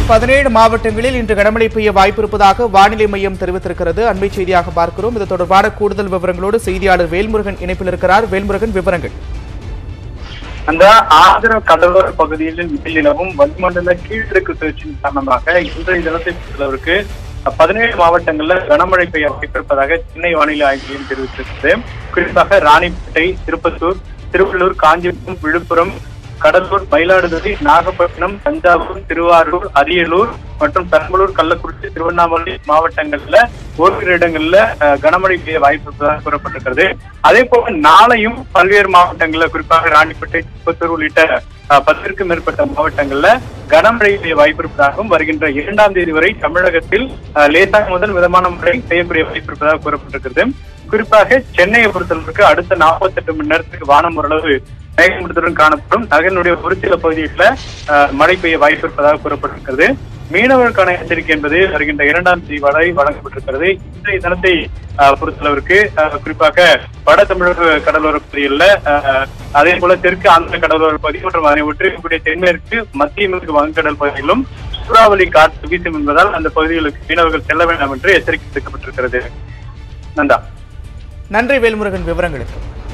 பதினேழு மாவட்டங்களில் இன்று கனமழை பெய்ய வாய்ப்பிருப்பதாக வானிலை மையம் தெரிவித்திருக்கிறது அண்மை செய்தியாக பார்க்கிறோம் இது தொடர்பான கூடுதல் விவரங்களோடு செய்தியாளர் வேல்முருகன் இணைப்பில் இருக்கிறார் வேல்முருகன் விவரங்கள் அந்த ஆந்திர கடலோர பகுதியில் நிலவும் வளிமண்டல கீழடுக்கு சுழற்சியின் காரணமாக இன்றைய தினத்தை பொறுத்தளவிற்கு பதினேழு மாவட்டங்கள்ல கனமழை பெய்ய வாய்ப்பிருப்பதாக சென்னை வானிலை ஆய்வு மையம் தெரிவித்திருக்கிறது குறிப்பாக ராணிப்பேட்டை திருப்பத்தூர் திருவள்ளூர் காஞ்சிபுரம் விழுப்புரம் கடலூர் மயிலாடுதுறை நாகப்பட்டினம் தஞ்சாவூர் திருவாரூர் அரியலூர் மற்றும் பெரம்பலூர் கள்ளக்குறிச்சி திருவண்ணாமலை மாவட்டங்கள்ல ஓரிரு இடங்கள்ல அஹ், கனமழை பெய்ய வாய்ப்பு இருப்பதாக கூறப்பட்டிருக்கிறது அதே போல நாளையும் பல்வேறு மாவட்டங்கள்ல குறிப்பாக ராணிப்பேட்டை திருப்பத்தூர் உள்ளிட்ட அஹ், பத்திற்கும் மேற்பட்ட மாவட்டங்கள்ல கனமழை பெய்ய வாய்ப்பு இருப்பதாகவும் வருகின்ற இரண்டாம் தேதி வரை தமிழகத்தில் அஹ், லேசான முதல் மிதமான மழை பெய்யக்கூடிய வாய்ப்பு இருப்பதாக கூறப்பட்டிருக்கிறது குறிப்பாக சென்னையை பொறுத்தளவுக்கு அடுத்த 48 மணி நேரத்துக்கு வானம் ஓரளவு மேகமூட்டத்துடன் காணப்படும் நகரினுடைய ஒரு சில பகுதிகளில் அஹ், மழை பெய்ய வாய்ப்பு இருப்பதாக கூறப்பட்டிருக்கிறது மீனவர்களுக்கான எச்சரிக்கை என்பது வருகின்ற இரண்டாம் தேதி வரை வழங்கப்பட்டிருக்கிறது இன்றைய தினத்தை அஹ், பொறுத்தளவிற்கு அஹ், குறிப்பாக வட தமிழக கடலோர பகுதிகளில் அஹ், அதே போல தெற்கு ஆந்திர கடலோர பகுதி மற்றும் அதனை ஒட்டி இருக்கக்கூடிய தென்மேற்கு மத்திய மேற்கு வங்கக்கடல் பகுதிகளிலும் சூறாவளி காற்று வீசும் என்பதால் அந்த பகுதிகளுக்கு மீனவர்கள் செல்ல வேண்டாம் என்று எச்சரிக்கை விடுக்கப்பட்டிருக்கிறது நந்தா நன்றி வேல்முருகன் விவரங்களுக்கு